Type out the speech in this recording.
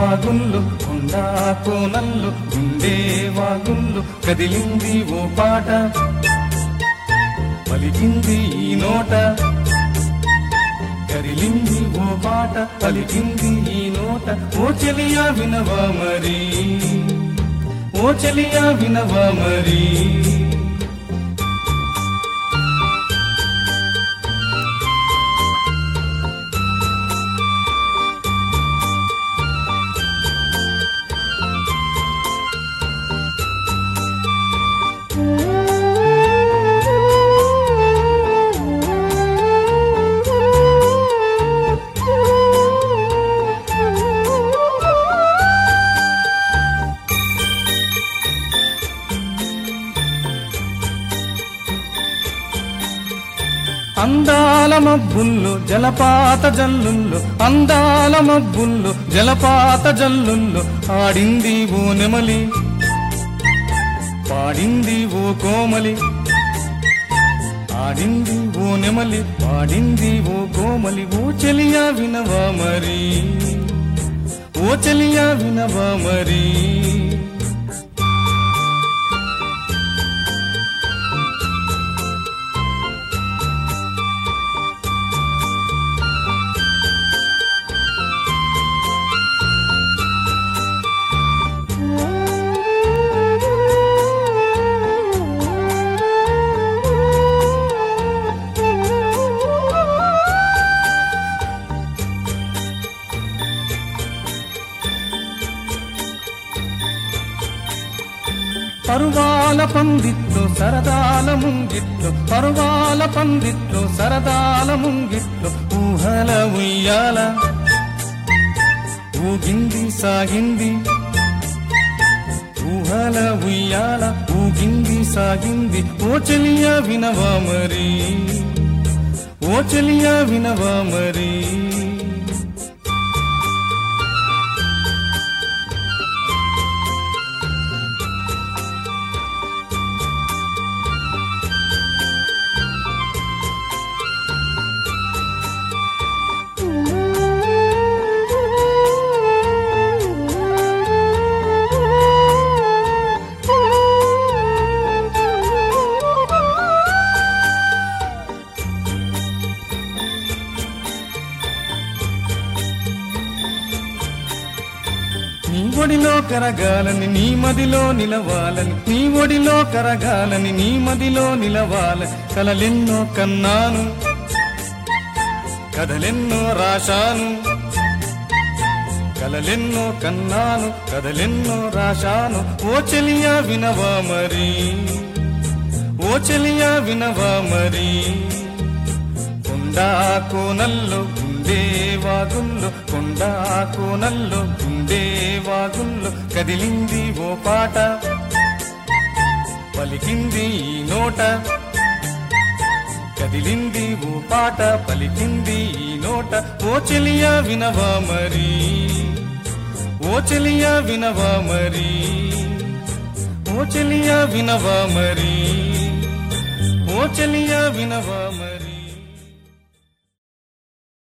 వాగుళ్ళు కొండా కోనల్లు గుండె వాగుళ్ళు కదిలింది ఓ పాట పలికింది ఈ నోట కదిలింది ఓ పాట పలికింది ఈ నోట ఓ చెలియా వినవా మరి ఓ చెలియా వినవా మరి అందాల మబ్బుల్లో జలపాత జల్లుల్లో అందాల మబ్బుల్లో జలపాత జల్లుల్లో ఆడింది ఓ నెమలి పాడింది ఓ కోమలి ఆడింది ఓ నెమలి పాడింది ఓ కోమలి ఓ చెలియా వినవా మరి ఓ చెలియా వినవా మరి పరువాల పందిట్లో సరదాల ముంగిట్లో పరువాల పందిట్లో సరదాల ముంగిట్లో ఊహల ఉయ్యాల ఊగింది సాగింది ఊహల ఉయ్యాల ఊగింది సాగింది ఓ చెలియా వినవా మరి ఓ చెలియా వినవా మరి నీ ఒడిలో కరగాలని నీ మదిలో నిలవాలని నీ ఒడిలో కరగాలని నీ మదిలో నిలవాలని కలలెన్నో కన్నాను కథలెన్నో రాశాను కలలెన్నో కన్నాను కథలెన్నో రాశాను ఓ చెలియా వినవా మరి ఓ చెలియా వినవా మరి కొండా కోనల్లో గుండే వాగుల్లో కొండా కోనల్లో గుండే వాగుల్లో కదిలింది ఓ పాట పలికింది ఈ నోట కదిలింది ఓ పాట పలికింది ఈ నోట ఓ చెలియా వినవా మరి ఓ చెలియా వినవా మరి ఓ చెలియా వినవా మరి ఓ చెలియా వినవా మరి